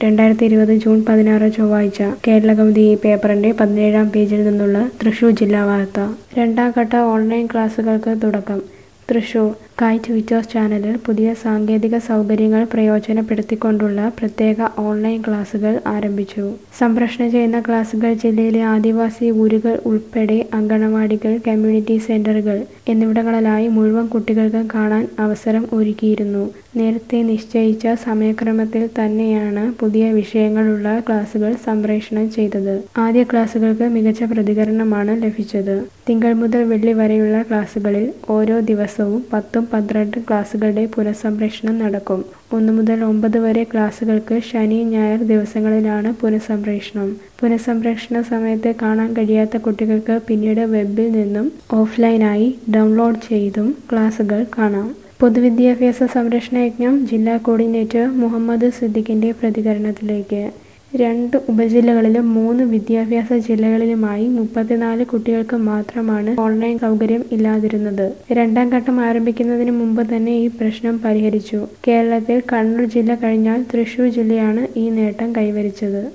രണ്ടായിരത്തി ഇരുപത് ജൂൺ പതിനാറ് ചൊവ്വാഴ്ച കേരളകൗമുദി ഈ പേപ്പറിന്റെ പതിനേഴാം പേജിൽ നിന്നുള്ള തൃശൂർ ജില്ലാ വാർത്ത രണ്ടാം ഘട്ട ഓൺലൈൻ ക്ലാസുകൾക്ക് തുടക്കം തൃശൂർ കൈറ്റ് വിറ്റേഴ്സ് ചാനലിൽ പുതിയ സാങ്കേതിക സൗകര്യങ്ങൾ പ്രയോജനപ്പെടുത്തിക്കൊണ്ടുള്ള പ്രത്യേക ഓൺലൈൻ ക്ലാസുകൾ ആരംഭിച്ചു സംപ്രേഷണം ചെയ്യുന്ന ക്ലാസുകൾ ജില്ലയിലെ ആദിവാസി ഊരുകൾ ഉൾപ്പെടെ അങ്കണവാടികൾ കമ്മ്യൂണിറ്റി സെന്ററുകൾ എന്നിവിടങ്ങളിലായി മുഴുവൻ കുട്ടികൾക്കും കാണാൻ അവസരം ഒരുക്കിയിരുന്നു നേരത്തെ നിശ്ചയിച്ച സമയക്രമത്തിൽ തന്നെയാണ് പുതിയ വിഷയങ്ങളുള്ള ക്ലാസുകൾ സംപ്രേഷണം ചെയ്തത് ആദ്യ ക്ലാസുകൾക്ക് മികച്ച പ്രതികരണമാണ് ലഭിച്ചത് തിങ്കൾ മുതൽ വെള്ളി വരെയുള്ള ക്ലാസുകളിൽ ഓരോ ദിവസവും പത്തും പന്ത്രണ്ട് ക്ലാസുകളുടെ പുനഃസംപ്രേഷണം നടക്കും ഒന്ന് മുതൽ ഒമ്പത് വരെ ക്ലാസുകൾക്ക് ശനി ഞായർ ദിവസങ്ങളിലാണ് പുനഃസംപ്രേഷണം പുനഃസംപ്രേഷണ സമയത്ത് കാണാൻ കഴിയാത്ത കുട്ടികൾക്ക് പിന്നീട് വെബിൽ നിന്നും ഓഫ്ലൈനായി ഡൗൺലോഡ് ചെയ്തും ക്ലാസുകൾ കാണാം പൊതുവിദ്യാഭ്യാസ സംരക്ഷണ യജ്ഞം ജില്ലാ കോർഡിനേറ്റർ മുഹമ്മദ് സിദ്ദിഖിന്റെ പ്രതികരണത്തിലേക്ക് രണ്ട് ഉപജില്ലകളിലും മൂന്ന് വിദ്യാഭ്യാസ ജില്ലകളിലുമായി മുപ്പത്തിനാല് കുട്ടികൾക്ക് മാത്രമാണ് ഓൺലൈൻ സൗകര്യം ഇല്ലാതിരുന്നത് രണ്ടാം ഘട്ടം ആരംഭിക്കുന്നതിന് മുമ്പ് തന്നെ ഈ പ്രശ്നം പരിഹരിച്ചു കേരളത്തിൽ കണ്ണൂർ ജില്ല കഴിഞ്ഞാൽ തൃശൂർ ജില്ലയാണ് ഈ നേട്ടം കൈവരിച്ചത്